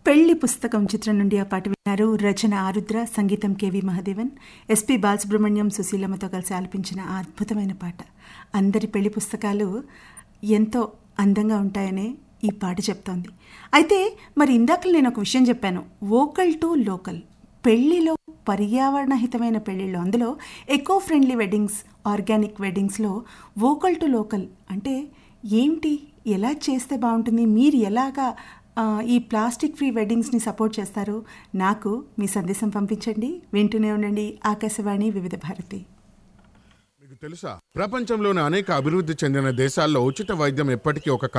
పెళ్లి పుస్తకం చిత్రం నుండి ఆ పాట విన్నారు రచన ఆరుద్ర సంగీతం కేవి మహాదేవన్ ఎస్పి బాలసుబ్రహ్మణ్యం సుశీలమ్మతో కలిసి ఆలపించిన ఆ అద్భుతమైన పాట అందరి పెళ్లి పుస్తకాలు ఎంతో అందంగా ఉంటాయనే ఈ పాట చెప్తోంది అయితే మరి ఇందాక నేను ఒక విషయం చెప్పాను వోకల్ టు లోకల్ పెళ్లిలో పర్యావరణహితమైన పెళ్లిళ్ళు అందులో ఎకో ఫ్రెండ్లీ వెడ్డింగ్స్ ఆర్గానిక్ వెడ్డింగ్స్లో వోకల్ టు లోకల్ అంటే ఏంటి ఎలా చేస్తే బాగుంటుంది మీరు ఎలాగా ఆ, ఈ ప్లాస్టిక్ ఫ్రీ వెడ్డింగ్స్ని సపోర్ట్ చేస్తారు నాకు మీ సందేశం పంపించండి వింటూనే ఉండండి ఆకాశవాణి వివిధ భారతి మీకు తెలుసా ప్రపంచంలోని అనేక అభివృద్ధి చెందిన దేశాల్లో ఉచిత వైద్యం ఎప్పటికీ ఒక